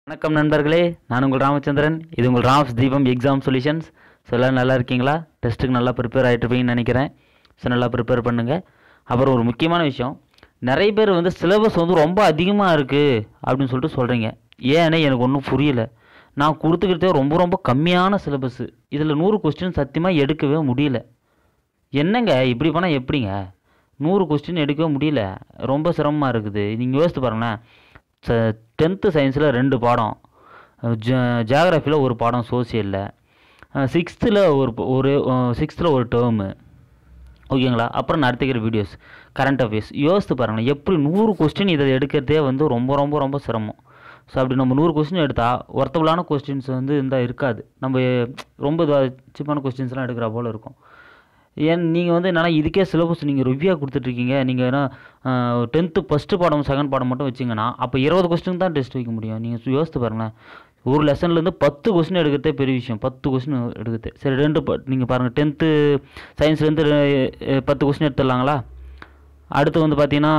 வணக்கம் நண்பர்களே நான் உங்கள் ராமச்சந்திரன் இது உங்கள் ராம்ஸ் தீபம் எக்ஸாம் சொல்யூஷன்ஸ் ஸோ எல்லோரும் நல்லா இருக்கீங்களா டெஸ்ட்டுக்கு நல்லா ப்ரிப்பேர் ஆகிட்டு இருப்பீங்கன்னு நினைக்கிறேன் ஸோ நல்லா ப்ரிப்பேர் பண்ணுங்கள் அப்புறம் ஒரு முக்கியமான விஷயம் நிறைய பேர் வந்து சிலபஸ் வந்து ரொம்ப அதிகமாக இருக்குது அப்படின்னு சொல்லிட்டு சொல்கிறீங்க ஏன்னு எனக்கு ஒன்றும் புரியல நான் கொடுத்துக்கிறதே ரொம்ப ரொம்ப கம்மியான சிலபஸ்ஸு இதில் நூறு கொஸ்டின் சத்தியமாக எடுக்கவே முடியல என்னங்க இப்படி பண்ணால் எப்படிங்க நூறு கொஸ்டின் எடுக்கவே முடியல ரொம்ப சிரமமாக இருக்குது நீங்கள் யோசித்து பாருங்களேன் ச டென்த்து சயின்ஸில் ரெண்டு பாடம் ஜியாகிரஃபியில் ஒரு பாடம் சோசியலில் சிக்ஸ்த்தில் ஒரு ப- ஒரு சிக்ஸ்த்தில் ஒரு டேர்மு ஓகேங்களா அப்புறம் நடத்திக்கிற வீடியோஸ் கரண்ட் அஃபேர்ஸ் யோசித்து பாருங்களேன் எப்படி நூறு கொஸ்டின் இதை எடுக்கிறதே வந்து ரொம்ப ரொம்ப ரொம்ப சிரமம் ஸோ அப்படி நம்ம நூறு கொஸ்டின் எடுத்தால் ஒர்த்தபுளான கொஸ்டின்ஸ் வந்து இருந்தால் இருக்காது நம்ம ரொம்ப சீப்பான கொஸ்டின்ஸ்லாம் எடுக்கிற போல் இருக்கும் ஏன் நீங்கள் வந்து என்னன்னா இதுக்கே சிலபஸ் நீங்கள் ரிவ்யூவாக கொடுத்துட்ருக்கீங்க நீங்கள் ஏன்னா டென்த்து ஃபஸ்ட்டு பாடம் செகண்ட் பாடம் மட்டும் வச்சிங்கன்னா அப்போ இருபது கொஸ்டின் தான் டெஸ்ட் வைக்க முடியும் நீங்கள் யோசித்து பாருங்களேன் ஒரு லெசன்லேருந்து பத்து கொஸ்டின் எடுக்கிறதே பெரிய விஷயம் பத்து கொஸ்டின் எடுக்கிறது சரி ரெண்டு நீங்கள் பாருங்கள் டென்த்து சயின்ஸ்லேருந்து பத்து கொஸ்டின் எடுத்துடலாங்களா அடுத்து வந்து பார்த்தீங்கன்னா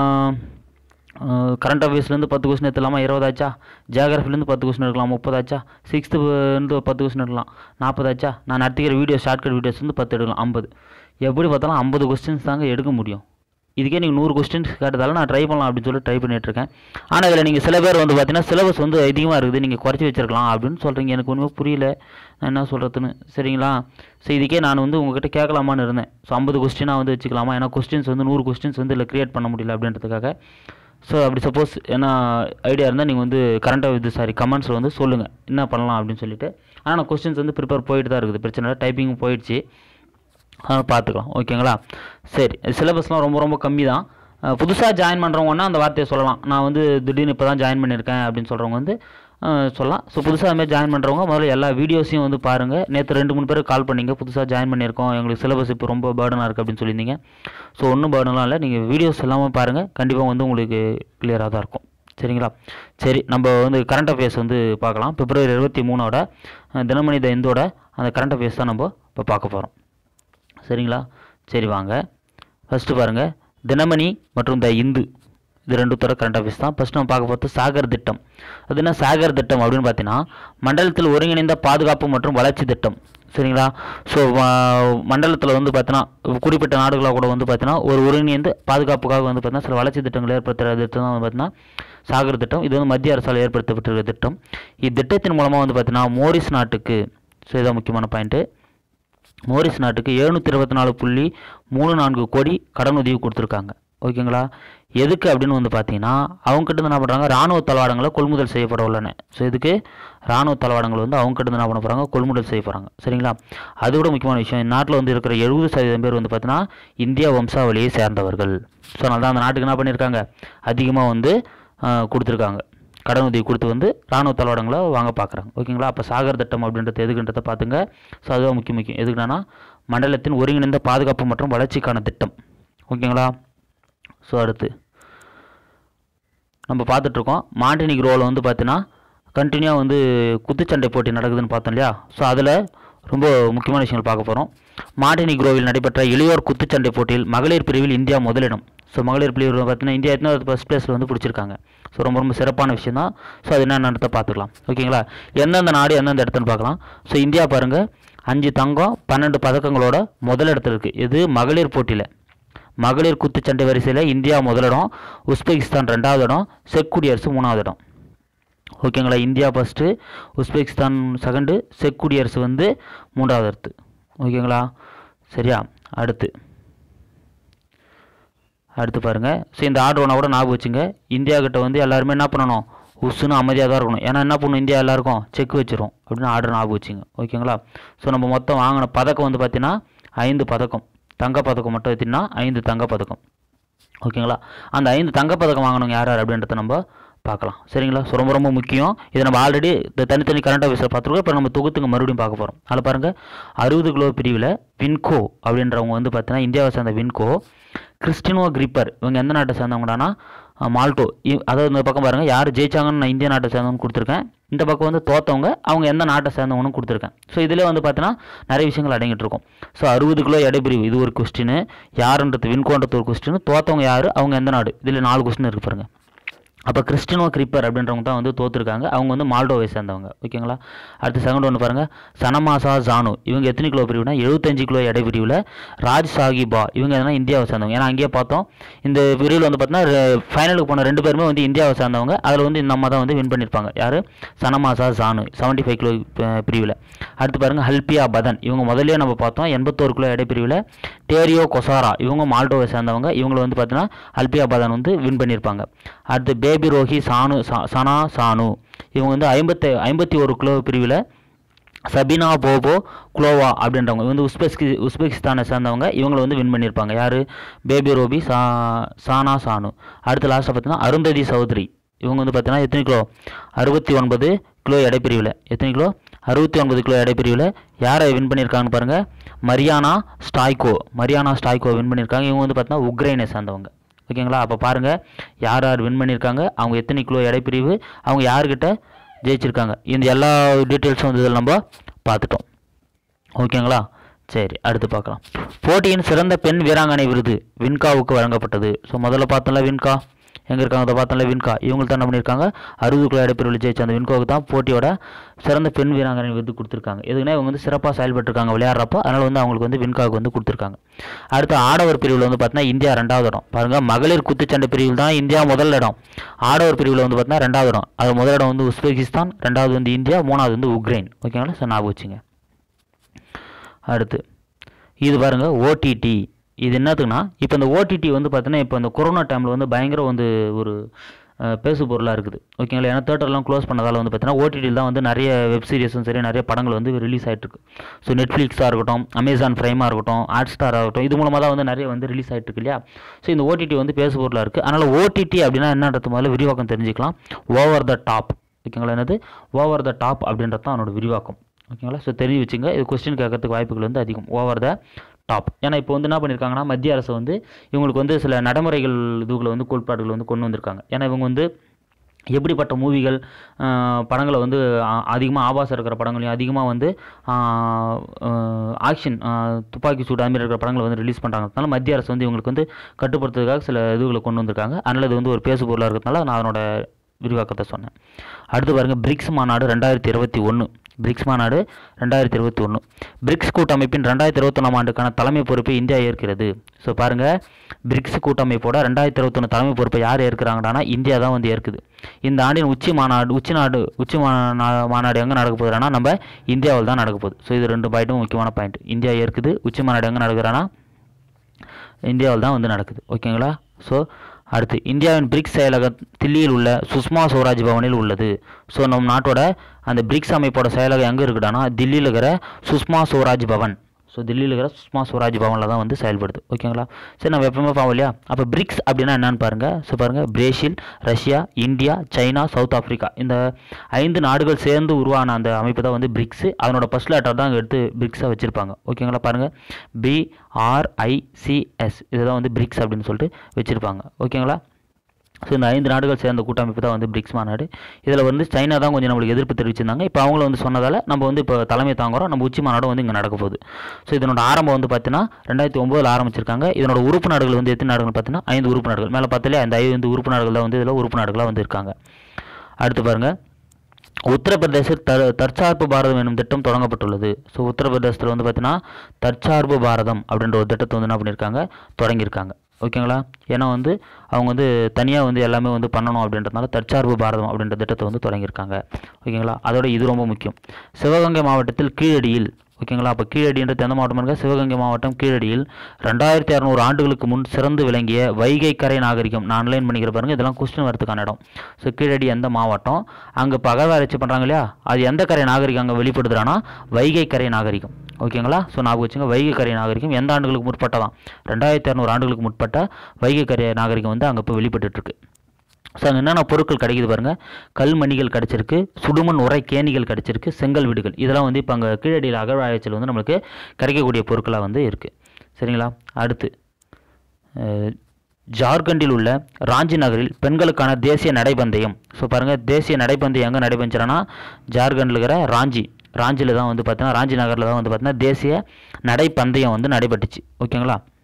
கரண்ட் அஃபேர்ஸ்லேருந்து பத்து கொஸ்டின் எடுத்துலாமா இருபதாச்சா ஜியாகிரஃபிலேருந்து பத்து கொஸ்டின் எடுக்கலாம் முப்பதாச்சா சிக்ஸ்த்துலேருந்து பத்து கொஸ்டின் எடுக்கலாம் நாற்பதாச்சா நான் நடத்திக்கிற வீடியோ ஷார்ட்கட் வீடியோஸ் வந்து பத்து எடுக்கலாம் ஐம்பது எப்படி பார்த்தாலும் ஐம்பது கொஸ்டின்ஸ் தாங்க எடுக்க முடியும் இதுக்கே நீங்கள் நூறு கொஸ்டின்ஸ் கேட்டதால நான் ட்ரை பண்ணலாம் அப்படின்னு சொல்லி ட்ரை பண்ணிட்டு இருக்கேன் ஆனால் இதில் நீங்கள் சில பேர் வந்து பார்த்தீங்கன்னா சிலபஸ் வந்து அதிகமாக இருக்குது நீங்கள் குறைச்சி வச்சிருக்கலாம் அப்படின்னு சொல்கிறீங்க எனக்கு ஒன்றுமே புரியல நான் என்ன சொல்கிறதுன்னு சரிங்களா ஸோ இதுக்கே நான் வந்து உங்ககிட்ட கேட்கலாமான்னு இருந்தேன் ஸோ ஐம்பது கொஸ்டினாக வந்து வச்சுக்கலாமா ஏன்னா கொஸ்டின்ஸ் வந்து நூறு கொஸ்டின்ஸ் வந்து இதில் க்ரியேட் பண்ண முடியல அப்படின்றதுக்காக ஸோ அப்படி சப்போஸ் என்ன ஐடியா இருந்தால் நீங்கள் வந்து கரண்ட்டாக இது சாரி கமெண்ட்ஸில் வந்து சொல்லுங்கள் என்ன பண்ணலாம் அப்படின்னு சொல்லிட்டு ஆனால் நான் கொஸ்டின்ஸ் வந்து ப்ரிப்பேர் போயிட்டு தான் இருக்குது பிரச்சனை இல்லை டைப்பிங்கும் போயிடுச்சு அதனால் பார்த்துக்கலாம் ஓகேங்களா சரி சிலபஸ்லாம் ரொம்ப ரொம்ப கம்மி தான் புதுசாக ஜாயின் பண்ணுறவங்கன்னா அந்த வார்த்தையை சொல்லலாம் நான் வந்து திடீர்னு இப்போ தான் ஜாயின் பண்ணியிருக்கேன் அப்படின்னு சொல்கிறவங்க வந்து அஹ், சொல்லலாம் ஸோ புதுசாக அதுமாதிரி ஜாயின் பண்ணுறவங்க முதல்ல எல்லா வீடியோஸையும் வந்து பாருங்கள் நேற்று ரெண்டு மூணு பேர் கால் பண்ணீங்க புதுசாக ஜாயின் பண்ணியிருக்கோம் எங்களுக்கு சிலபஸ் இப்போ ரொம்ப பேர்டனாக இருக்குது அப்படின்னு சொல்லியிருந்தீங்க ஸோ ஒன்றும் பேர்டன்லாம் இல்லை நீங்கள் வீடியோஸ் எல்லாமே பாருங்கள் கண்டிப்பாக வந்து உங்களுக்கு கிளியராக தான் இருக்கும் சரிங்களா சரி நம்ம வந்து கரண்ட் அஃபேர்ஸ் வந்து பார்க்கலாம் பிப்ரவரி இருபத்தி மூணோட அஹ், தினமணி த இந்தோட அந்த கரண்ட் அஃபேர்ஸ் தான் நம்ம இப்போ பார்க்க போகிறோம் சரிங்களா சரி வாங்க ஃபஸ்ட்டு பாருங்கள் தினமணி மற்றும் த இந்து இது ரெண்டுத்தோட கரண்ட் அஃபேர்ஸ் தான் ஃபஸ்ட்டு நம்ம பார்க்க போகிறது சாகர் திட்டம் அது என்ன சாகர் திட்டம் அப்படின்னு பார்த்தீங்கன்னா மண்டலத்தில் ஒருங்கிணைந்த பாதுகாப்பு மற்றும் வளர்ச்சி திட்டம் சரிங்களா ஸோ மண்டலத்தில் வந்து பார்த்தீங்கன்னா குறிப்பிட்ட நாடுகளாக கூட வந்து பார்த்தீங்கன்னா ஒரு ஒருங்கிணைந்து பாதுகாப்புக்காக வந்து பார்த்தீங்கன்னா சில வளர்ச்சி திட்டங்கள் ஏற்படுத்துகிற திட்டம் தான் வந்து பார்த்தீங்கன்னா சாகர் திட்டம் இது வந்து மத்திய அரசால் ஏற்படுத்தப்பட்டிருக்கிற திட்டம் இத்திட்டத்தின் மூலமாக வந்து பார்த்தீங்கன்னா மோரிஸ் நாட்டுக்கு ஸோ இதான் முக்கியமான பாயிண்ட்டு மோரிஸ் நாட்டுக்கு எழுநூற்றி இருபத்தி நாலு புள்ளி மூணு நான்கு கோடி கடன் உதவி கொடுத்துருக்காங்க ஓகேங்களா எதுக்கு அப்படின்னு வந்து பார்த்தீங்கன்னா அவங்ககிட்ட இருந்து என்ன பண்ணுறாங்க ராணுவ தளவாடங்களை கொள்முதல் செய்யப்பட உள்ளன ஸோ இதுக்கு ராணுவ தளவாடங்கள் வந்து அவங்ககிட்ட இருந்து என்ன பண்ண போகிறாங்க கொள்முதல் செய்ய போகிறாங்க சரிங்களா அது கூட முக்கியமான விஷயம் இந்த நாட்டில் வந்து இருக்கிற எழுபது சதவீதம் பேர் வந்து பார்த்தீங்கன்னா இந்தியா வம்சாவளியை சேர்ந்தவர்கள் ஸோ அதனால தான் அந்த நாட்டுக்கு என்ன பண்ணியிருக்காங்க அதிகமாக வந்து ஆஹ், கொடுத்துருக்காங்க கடன் உதவி கொடுத்து வந்து ராணுவ தளவாடங்களை வாங்க பார்க்குறாங்க ஓகேங்களா அப்போ சாகர் திட்டம் அப்படின்றது எதுக்குன்றதை பார்த்துங்க ஸோ அதுதான் முக்கியம் முக்கியம் எதுக்குன்னா மண்டலத்தின் ஒருங்கிணைந்த பாதுகாப்பு மற்றும் வளர்ச்சிக்கான திட்டம் ஓகேங்களா ஸோ அடுத்து நம்ம பார்த்துட்ருக்கோம் மாண்டினிக்ரோவில் வந்து பார்த்தீங்கன்னா கண்டினியூவாக வந்து குத்துச்சண்டை போட்டி நடக்குதுன்னு பார்த்தோம் இல்லையா ஸோ அதில் ரொம்ப முக்கியமான விஷயங்கள் பார்க்க போகிறோம் மாண்டினிக்ரோவில் நடைபெற்ற இளையோர் குத்துச்சண்டை போட்டியில் மகளிர் பிரிவில் இந்தியா முதலிடம் ஸோ மகளிர் பிரிவில் பார்த்தீங்கன்னா இந்தியா எத்தனை ஃபஸ்ட் பிளேஸில் வந்து பிடிச்சிருக்காங்க ஸோ ரொம்ப ரொம்ப சிறப்பான விஷயம் தான் ஸோ அது என்னென்னத்தை பார்த்துக்கலாம் ஓகேங்களா எந்தெந்த நாடு எந்தெந்த இடத்துன்னு பார்க்கலாம் ஸோ இந்தியா பாருங்கள் அஞ்சு தங்கம் பன்னெண்டு பதக்கங்களோட முதல் இடத்துல இருக்குது இது மகளிர் போட்டியில் மகளிர் குத்துச்சண்டை வரிசையில் இந்தியா முதலிடம் உஸ்பெகிஸ்தான் ரெண்டாவது இடம் செக் குடியரசு மூணாவது இடம் ஓகேங்களா இந்தியா ஃபஸ்ட்டு உஸ்பெகிஸ்தான் செகண்டு செக் குடியரசு வந்து மூன்றாவது இடத்து ஓகேங்களா சரியா அடுத்து அடுத்து பாருங்கள் ஸோ இந்த ஆர்டர் ஒன்றா கூட ஞாபகம் வச்சுங்க இந்தியா கிட்ட வந்து எல்லாருமே என்ன பண்ணணும் உசுன்னு அமைதியாக தான் இருக்கணும் ஏன்னா என்ன பண்ணும் இந்தியா எல்லாருக்கும் செக் வச்சிரும் அப்படின்னு ஆர்டர் ஞாபகம் வச்சுங்க ஓகேங்களா ஸோ நம்ம மொத்தம் வாங்கின பதக்கம் வந்து பார்த்தீங்கன்னா ஐந்து பதக்கம் தங்க பதக்கம் மட்டும் எடுத்தீங்கன்னா ஐந்து தங்க பதக்கம் ஓகேங்களா அந்த ஐந்து தங்கப்பதக்கம் வாங்கினவங்க யார் யார் அப்படின்றத நம்ம பார்க்கலாம் சரிங்களா ஸோ ரொம்ப ரொம்ப முக்கியம் இதை நம்ம ஆல்ரெடி இந்த தனித்தனி கரண்ட் ஆஃபீஸில் பார்த்துருக்கோம் இப்போ நம்ம தொகுத்துங்க மறுபடியும் பார்க்க போகிறோம் அதில் பாருங்கள் அறுபது கிலோ பிரிவில் வின்கோ அப்படின்றவங்க வந்து பார்த்தீங்கன்னா இந்தியாவை சேர்ந்த வின்கோ கிறிஸ்டினோ கிரிப்பர் இவங்க எந்த நாட்டை சேர்ந்தவங்கடானா அஹ், மால்டோ இ- அதாவது இந்த பக்கம் பாருங்கள் யார் ஜெயிச்சாங்கன்னு நான் இந்திய நாட்டை சேர்ந்தவங்க கொடுத்துருக்கேன் இந்த பக்கம் வந்து தோத்தவங்க அவங்க எந்த நாட்டை சேர்ந்தவங்கன்னு கொடுத்துருக்கேன் ஸோ இதில் வந்து பார்த்தீங்கன்னா நிறைய விஷயங்கள் அடங்கிட்டு இருக்கும் ஸோ அறுபது கிலோ எடைப்பிரிவு இது ஒரு கொஸ்டின் யாருன்றது வின்கோன்றது ஒரு கொஸ்டின் தோத்தவங்க யார் அவங்க எந்த நாடு இதில் நாலு கொஸ்டின் இருக்கு பாருங்க அப்போ கிறிஸ்டினோ கிரிப்பர் அப்படின்றவங்க தான் வந்து தோத்துருக்காங்க அவங்க வந்து மால்டோவை சேர்ந்தவங்க ஓகேங்களா அடுத்து செகண்ட் ஒன்று பாருங்கள் சனமாசா ஜானு இவங்க எத்தனை கிலோ பிரிவுனா எழுபத்தஞ்சு கிலோ எடை பிரிவில் ராஜ் சாகிபா இவங்க எதனா இந்தியாவை சேர்ந்தவங்க ஏன்னா அங்கேயே பார்த்தோம் இந்த பிரிவில் வந்து பார்த்தீங்கன்னா ஃபைனலுக்கு போன ரெண்டு பேருமே வந்து இந்தியாவை சேர்ந்தவங்க அதில் வந்து இந்த அம்மா தான் வந்து வின் பண்ணியிருப்பாங்க யார் சனமாசா ஜானு செவன்ட்டி ஃபைவ் கிலோ பிரிவில் அடுத்து பாருங்கள் ஹல்பியா பதன் இவங்க முதல்லயே நம்ம பார்த்தோம் எண்பத்தோரு கிலோ எடை பிரிவில் டேரியோ கொசாரா இவங்க மால்டோவை சேர்ந்தவங்க இவங்களை வந்து பார்த்தீங்கன்னா அல்பியா பதன் வந்து வின் பண்ணியிருப்பாங்க அடுத்து பேபி ரோஹி சானு சா சனா சானு இவங்க வந்து ஐம்பத்தி ஐம்பத்தி ஒரு கிலோ பிரிவில் சபினா போபோ குளோவா அப்படின்றவங்க இவங்க வந்து உஸ்பெஸ்கி உஸ்பெகிஸ்தானை சேர்ந்தவங்க இவங்களை வந்து வின் பண்ணியிருப்பாங்க யார் பேபி ரோபி சா சானா சானு அடுத்து லாஸ்ட்டாக பார்த்தீங்கன்னா அருந்ததி சௌத்ரி இவங்க வந்து பார்த்தீங்கன்னா எத்தனை கிலோ அறுபத்தி ஒன்பது கிலோ எடைப்பிரிவில் எத்தனை கிலோ அறுபத்தி ஒன்பது கிலோ எடைப்பிரிவில் யாரை வின் பண்ணியிருக்காங்கன்னு பாருங்கள் Mariana Stoiko Mariana Stoiko win பண்ணியிருக்காங்க இவங்க வந்து பார்த்தீங்கன்னா உக்ரைனை சேர்ந்தவங்க ஓகேங்களா அப்போ பாருங்கள் யார் யார் வின் பண்ணியிருக்காங்க அவங்க எத்தனை கிலோ எடைப்பிரிவு அவங்க யார்கிட்ட ஜெயிச்சிருக்காங்க இந்த எல்லா டீட்டெயில்ஸும் வந்து இதில் நம்ம பார்த்துட்டோம் ஓகேங்களா சரி அடுத்து பார்க்கலாம் போட்டியின் சிறந்த பெண் வீராங்கனை விருது வின்காவுக்கு வழங்கப்பட்டது ஸோ முதல்ல பார்த்தோம்ல வின்கா எங்கே இருக்காங்க அதை பார்த்தோம்ல வின்கா இவங்களுக்கு தான் என்ன பண்ணியிருக்காங்க அறுபது கிலோ எடைப்பிரிவில் ஜெயிச்ச அந்த வின்காவுக்கு தான் போட்டியோட சிறந்த பெண் வீராங்கனை விருது கொடுத்துருக்காங்க எதுக்குன்னா இவங்க வந்து சிறப்பாக செயல்பட்டிருக்காங்க விளையாடுறப்போ அதனால் வந்து அவங்களுக்கு வந்து வின்காவுக்கு வந்து கொடுத்துருக்காங்க அடுத்து ஆடவர் பிரிவில் வந்து பார்த்தீங்கன்னா இந்தியா ரெண்டாவது இடம் பாருங்கள் மகளிர் குத்துச்சண்டை பிரிவில் தான் இந்தியா முதல் இடம் ஆடவர் பிரிவில் வந்து பார்த்தீங்கன்னா ரெண்டாவது இடம் அது முதல் இடம் வந்து உஸ்பெகிஸ்தான் ரெண்டாவது வந்து இந்தியா மூணாவது வந்து உக்ரைன் ஓகேங்களா சார் ஞாபகம் வச்சுங்க அடுத்து இது பாருங்க ஓடிடி இது என்னத்துக்குன்னா இப்போ இந்த ஓடிடி வந்து பார்த்தீங்கன்னா இப்போ இந்த கொரோனா டைமில் வந்து பயங்கர வந்து ஒரு அஹ், பேசு பொருளாக இருக்குது ஓகேங்களா ஏன்னா தேட்டர்லாம் க்ளோஸ் பண்ணதால் வந்து பார்த்தீங்கன்னா ஓடிடியில் தான் வந்து நிறைய வெப் சீரிஸும் சரி நிறைய படங்கள் வந்து ரிலீஸ் ஆகிட்டு இருக்கு ஸோ நெட்ஃப்ளிக்ஸாக இருக்கட்டும் அமேசான் ப்ரைமாக இருக்கட்டும் ஹாட் ஸ்டாராக இருக்கட்டும் இது மூலமாக தான் வந்து நிறைய வந்து ரிலீஸ் ஆகிட்டு இருக்கு இல்லையா ஸோ இந்த ஓடிடி வந்து பேசு பொருளாக இருக்குது அதனால் ஓடிடி அப்படின்னா என்னன்றது முதல்ல விரிவாக்கம் தெரிஞ்சுக்கலாம் ஓவர் த டாப் ஓகேங்களா என்னது ஓவர் த டாப் அப்படின்றது தான் அதனோட விரிவாக்கம் ஓகேங்களா ஸோ தெரிஞ்சு வச்சுங்க இது கொஸ்டின் கேட்கறதுக்கு வாய்ப்புகள் வந்து அதிகம் ஓவர் த டாப் ஏன்னா இப்போ வந்து என்ன பண்ணியிருக்காங்கன்னா மத்திய அரசு வந்து இவங்களுக்கு வந்து சில நடைமுறைகள் இதுகளை வந்து கோட்பாடுகள் வந்து கொண்டு வந்திருக்காங்க ஏன்னா இவங்க வந்து எப்படிப்பட்ட மூவிகள் படங்களை வந்து அதிகமாக ஆபாசம் இருக்கிற படங்களையும் அதிகமாக வந்து ஆக்ஷன் துப்பாக்கி சூடு அதுமாரி இருக்கிற படங்களை வந்து ரிலீஸ் பண்ணுறாங்க அதனால மத்திய அரசு வந்து இவங்களுக்கு வந்து கட்டுப்படுத்துறதுக்காக சில இதுகளை கொண்டு வந்திருக்காங்க அதனால் இது வந்து ஒரு பேசு பொருளாக இருக்கிறதுனால நான் அதனோட விரிவாக்கத்தை சொன்னேன் அடுத்து பாருங்கள் பிரிக்ஸ் மாநாடு ரெண்டாயிரத்தி இருபத்தி ஒன்று பிரிக்ஸ் மாநாடு ரெண்டாயிரத்தி இருபத்தி ஒன்று பிரிக்ஸ் கூட்டமைப்பின் ரெண்டாயிரத்தி இருபத்தொன்னாம் ஆண்டுக்கான தலைமை பொறுப்பை இந்தியா ஏற்கிறது ஸோ பாருங்கள் பிரிக்ஸ் கூட்டமைப்போட ரெண்டாயிரத்தி இருபத்தொன்று தலைமை பொறுப்பை யார் ஏற்கிறாங்கடானா இந்தியா தான் வந்து ஏற்குது இந்த ஆண்டின் உச்சி மாநாடு உச்சி நாடு உச்சி மாநா- மாநாடு எங்கே நடக்க போகுதுன்னா நம்ம இந்தியாவில் தான் நடக்க போகுது ஸோ இது ரெண்டு பாயிண்ட்டும் முக்கியமான பாயிண்ட் இந்தியா ஏற்குது உச்சி மாநாடு எங்கே நடக்குதுன்னா இந்தியாவில் தான் வந்து நடக்குது ஓகேங்களா ஸோ அடுத்து இந்தியாவின் பிரிக்ஸ் செயலகம் தில்லியில் உள்ள சுஷ்மா ஸ்வராஜ் பவனில் உள்ளது ஸோ நம் நாட்டோட அந்த பிரிக்ஸ் அமைப்போட செயலகம் எங்கே இருக்குடானா தில்லியில் இருக்கிற சுஷ்மா ஸ்வராஜ் பவன் ஸோ தில்லியில் இருக்கிற சுஷ்மா ஸ்வராஜ் பவனில் தான் வந்து செயல்படுது ஓகேங்களா சரி நம்ம எப்பவுமே பார்ப்போம் இல்லையா அப்போ பிரிக்ஸ் அப்படின்னா என்னன்னு பாருங்கள் ஸோ பாருங்கள் Brazil Russia India China South Africa இந்த ஐந்து நாடுகள் சேர்ந்து உருவான அந்த அமைப்பு தான் வந்து பிரிக்ஸ் அதனோட ஃபர்ஸ்ட் லெட்டர் தான் அங்கே எடுத்து பிரிக்ஸாக வச்சுருப்பாங்க ஓகேங்களா பாருங்கள் பிஆர்ஐசிஎஸ் இதுதான் வந்து பிரிக்ஸ் அப்படின்னு சொல்லிட்டு வச்சுருப்பாங்க ஓகேங்களா ஸோ இந்த ஐந்து நாடுகள் சேர்ந்த கூட்டமைப்பு தான் வந்து பிரிக்ஸ் மாநாடு இதில் வந்து சைனா தான் கொஞ்சம் நம்மளுக்கு எதிர்ப்பு தெரிவிச்சிருந்தாங்க இப்போ அவங்கள வந்து சொன்னதால் நம்ம வந்து இப்போ தலைமை தாங்குறோம் நம்ம உச்சி மாநாடு வந்து இங்கே நடக்க போகுது ஸோ இதனோட ஆரம்பம் வந்து பார்த்தீங்கன்னா ரெண்டாயிரத்தி ஒம்போதில் ஆரம்பிச்சிருக்காங்க இதனோட உறுப்பு நாடுகள் வந்து எத்தனை நாடுகள் பார்த்தீங்கன்னா ஐந்து உறுப்பு நாடுகள் மேலே பார்த்தாலே அந்த ஐந்து உறுப்பு நாடுகள் தான் வந்து இதில் உறுப்பு நாடுகளாக வந்து இருக்காங்க அடுத்து பாருங்கள் உத்தரப்பிரதேச தர் தற்சார்பு பாரதம் என்னும் திட்டம் தொடங்கப்பட்டுள்ளது ஸோ உத்தரப்பிரதேசத்தில் வந்து பார்த்தீங்கன்னா தற்சார்பு பாரதம் அப்படின்ற ஒரு திட்டத்தை வந்து என்ன பண்ணியிருக்காங்க தொடங்கியிருக்காங்க ஓகேங்களா ஏன்னா வந்து அவங்க வந்து தனியாக வந்து எல்லாமே வந்து பண்ணணும் அப்படின்றதுனால தற்சார்பு பாரதம் அப்படின்ற திட்டத்தை வந்து தொடங்கியிருக்காங்க ஓகேங்களா அதோட இது ரொம்ப முக்கியம் சிவகங்கை மாவட்டத்தில் கீழடியில் ஓகேங்களா அப்போ கீழடின்றது எந்த மாவட்டம் இருக்கா சிவகங்கை மாவட்டம் கீழடியில் ரெண்டாயிரத்தி அறநூறு ஆண்டுகளுக்கு முன் சிறந்து விளங்கிய வைகை கரை நாகரிகம் நான் அன்லைன் பண்ணிக்கிற பாருங்க இதெல்லாம் கொஸ்டின் வரதுக்கான இடம் ஸோ கீழடி எந்த மாவட்டம் அங்கே இப்போ அகழ்வாராய்ச்சி பண்ணுறாங்க இல்லையா அது எந்த கரை நாகரிகம் அங்கே வெளிப்படுதுறானா வைகை கரை நாகரிகம் ஓகேங்களா ஸோ ஞாபகம் வச்சுங்க வைகை கரை நாகரிகம் எந்த ஆண்டுகளுக்கு முற்பட்டதான் ரெண்டாயிரத்தி இரநூறு ஆண்டுகளுக்கு முற்பட்ட வைகை கரை நாகரிகம் வந்து அங்கே இப்போ வெளிப்பட்டுட்டு இருக்கு ஸோ அங்கே என்னென்ன பொருட்கள் கிடைக்குது பாருங்கள் கல்மணிகள் கிடச்சிருக்கு சுடுமண் உரை கேணிகள் கிடச்சிருக்கு செங்கல் வீடுகள் இதெல்லாம் வந்து இப்போ அங்கே கீழடியில் அகழ்வாராய்ச்சியில் வந்து நம்மளுக்கு கிடைக்கக்கூடிய பொருட்களாக வந்து இருக்குது சரிங்களா அடுத்து அஹ், ஜார்க்கண்டில் உள்ள ராஞ்சி நகரில் பெண்களுக்கான தேசிய நடைபந்தயம் ஸோ பாருங்கள் தேசிய நடைபந்தயம் எங்கே நடைபெஞ்சிடனா ஜார்க்கண்டில் இருக்கிற ராஞ்சி ராஞ்சியில் தான் வந்து பார்த்தீங்கன்னா ராஞ்சி நகரில் தான் வந்து பார்த்தீங்கன்னா தேசிய நடைப்பந்தயம் வந்து நடைபெற்றுச்சு ஓகேங்களா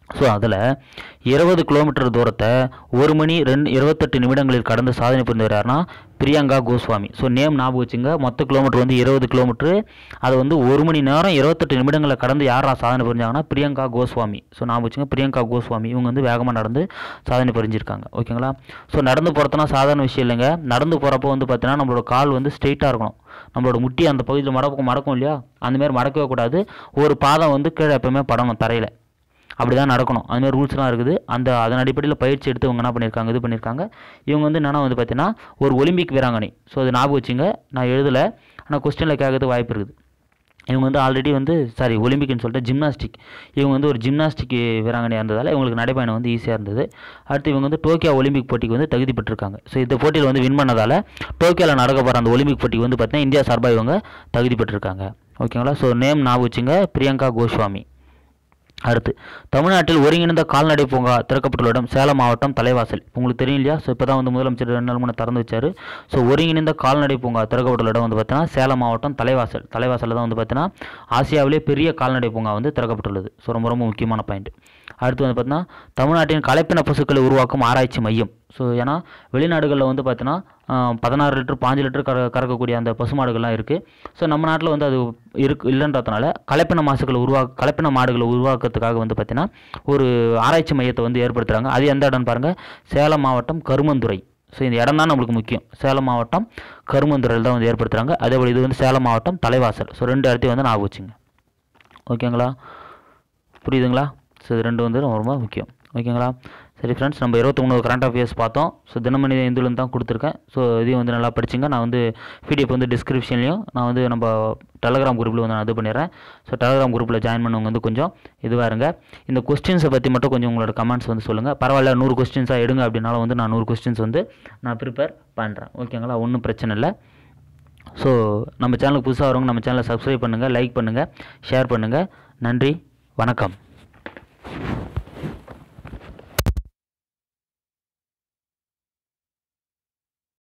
ஸோ அதில் இருபது கிலோமீட்டர் தூரத்தை ஒரு மணி ரெண்டு இருபத்தெட்டு நிமிடங்களில் கடந்து சாதனை புரிந்தவர் யாருன்னா பிரியங்கா கோஸ்வாமி ஸோ நேம் ஞாபகம் வச்சுங்க மொத்த கிலோமீட்டர் வந்து இருபது கிலோமீட்ரு அது வந்து ஒரு மணி நேரம் இருபத்தெட்டு நிமிடங்களை கடந்து யாரா சாதனை புரிஞ்சாங்கன்னா பிரியங்கா கோஸ்வாமி ஸோ ஞாபகம் வச்சுங்க பிரியங்கா கோஸ்வாமி இவங்க வந்து வேகமாக நடந்து சாதனை புரிஞ்சிருக்காங்க ஓகேங்களா ஸோ நடந்து போகிறதுனா சாதாரண விஷயம் இல்லைங்க நடந்து போகிறப்போ வந்து பார்த்தீங்கன்னா நம்மளோட கால் வந்து ஸ்ட்ரெயிட்டாக இருக்கணும் நம்மளோட முட்டி அந்த பகுதியில் மடக்கும் மடக்கும் இல்லையா அந்த மாதிரி மடக்கவே கூடாது ஒரு பாதம் வந்து கீழே எப்பவுமே படணும் தரையில் அப்படி தான் நடக்கணும் அது மாதிரி ரூல்ஸ்லாம் இருக்குது அந்த அதன் அடிப்படையில் பயிற்சி எடுத்து இவங்க என்ன பண்ணியிருக்காங்க இது பண்ணியிருக்காங்க இவங்க வந்து என்னென்னா வந்து பார்த்தீங்கன்னா ஒரு ஒலிம்பிக் வீராங்கனை ஸோ அது ஞாபகம் வச்சுங்க நான் எழுதலை ஆனால் கொஸ்டினில் கேட்கறதுக்கு வாய்ப்பு இருக்குது இவங்க வந்து ஆல்ரெடி வந்து சாரி ஒலிம்பிக்னு சொல்லிட்டு ஜிம்னாஸ்டிக் இவங்க வந்து ஒரு ஜிம்னாஸ்டிக் வீராங்கனையாக இருந்ததால் இவங்களுக்கு நடைபயணம் வந்து ஈஸியாக இருந்தது அடுத்து இவங்க வந்து டோக்கியோ ஒலிம்பிக் போட்டிக்கு வந்து தகுதி பெற்றிருக்காங்க ஸோ இந்த போட்டியில் வந்து வின் பண்ணதால் டோக்கியோவில் நடக்க போகிற அந்த ஒலிம்பிக் போட்டிக்கு வந்து பார்த்தீங்கன்னா இந்தியா சார்பாக இவங்க தகுதி பெற்றிருக்காங்க ஓகேங்களா ஸோ நேம் ஞாபகம் வச்சுங்க பிரியங்கா கோஸ்வாமி அடுத்து தமிழ்நாட்டில் ஒருங்கிணைந்த கால்நடை பூங்கா திறக்கப்பட்டுள்ள இடம் சேலம் மாவட்டம் தலைவாசல் இப்ப உங்களுக்கு தெரியும் இல்லையா ஸோ இப்போ தான் வந்து முதலமைச்சர் ரெண்டு நாள் முன்னே திறந்து வச்சாரு ஸோ ஒருங்கிணைந்த கால்நடை பூங்கா திறக்கப்பட்டுள்ள இடம் வந்து பார்த்தீங்கன்னா சேலம் மாவட்டம் தலைவாசல் தலைவாசலில் தான் வந்து பார்த்தீங்கன்னா ஆசியாவிலே பெரிய கால்நடை பூங்கா வந்து திறக்கப்பட்டுள்ளது ஸோ ரொம்ப ரொம்ப முக்கியமான பாயிண்ட் அடுத்து வந்து பார்த்தீங்கன்னா தமிழ்நாட்டின் கலப்பின பசுக்களை உருவாக்கும் ஆராய்ச்சி மையம் ஸோ ஏன்னா வெளிநாடுகளில் வந்து பார்த்தீங்கன்னா பதினாறு லிட்டர் பாஞ்சு லிட்டர் கற கறக்கக்கூடிய அந்த பசுமாடுகள்லாம் இருக்குது ஸோ நம்ம நாட்டில் வந்து அது இருக்கு இல்லைன்றதுனால கலப்பின மாசுகளை உருவா கலப்பின மாடுகளை உருவாக்குறதுக்காக வந்து பார்த்தீங்கன்னா ஒரு ஆராய்ச்சி மையத்தை வந்து ஏற்படுத்துகிறாங்க அது எந்த இடம்னு பாருங்கள் சேலம் மாவட்டம் கருமந்துறை ஸோ இந்த இடம் தான் நம்மளுக்கு முக்கியம் சேலம் மாவட்டம் கருமந்துறையில் தான் வந்து ஏற்படுத்துகிறாங்க அதேபோல் இது வந்து சேலம் மாவட்டம் தலைவாசல் ஸோ ரெண்டு இடத்தையும் வந்து ஞாபகம் வச்சுங்க ஓகேங்களா புரியுதுங்களா ஸோ இது ரெண்டு வந்து ரொம்ப ரொம்ப முக்கியம் ஓகேங்களா சரி ஃப்ரெண்ட்ஸ் நம்ம இருபத்தி மூணு கரண்ட் அஃபேர்ஸ் பார்த்தோம் ஸோ தினமணி இந்துலேருந்து தான் கொடுத்துருக்கேன் ஸோ இதையும் வந்து நல்லா படிச்சுங்க நான் வந்து பிடிஎஃப் வந்து டிஸ்கிரிப்ஷன்லையும் நான் வந்து நம்ம டெலகிராம் குரூப்பில் வந்து நான் இது பண்ணிடுறேன் ஸோ டெலகிராம் குரூப்பில் ஜாயின் பண்ணவங்க வந்து கொஞ்சம் இதுவாக இருங்க இந்த கொஸ்டின்ஸை பற்றி மட்டும் கொஞ்சம் உங்களோட கமெண்ட்ஸ் வந்து சொல்லுங்கள் பரவாயில்ல நூறு கொஸ்டின்ஸாக எடுங்க அப்படின்னாலும் வந்து நான் நூறு கொஸ்டின்ஸ் வந்து நான் ப்ரிப்பேர் பண்ணுறேன் ஓகேங்களா ஒன்றும் பிரச்சனை இல்லை ஸோ நம்ம சேனலுக்கு புதுசாக வரவங்க நம்ம சேனலை சப்ஸ்கிரைப் பண்ணுங்கள் லைக் பண்ணுங்கள் ஷேர் பண்ணுங்கள் நன்றி வணக்கம்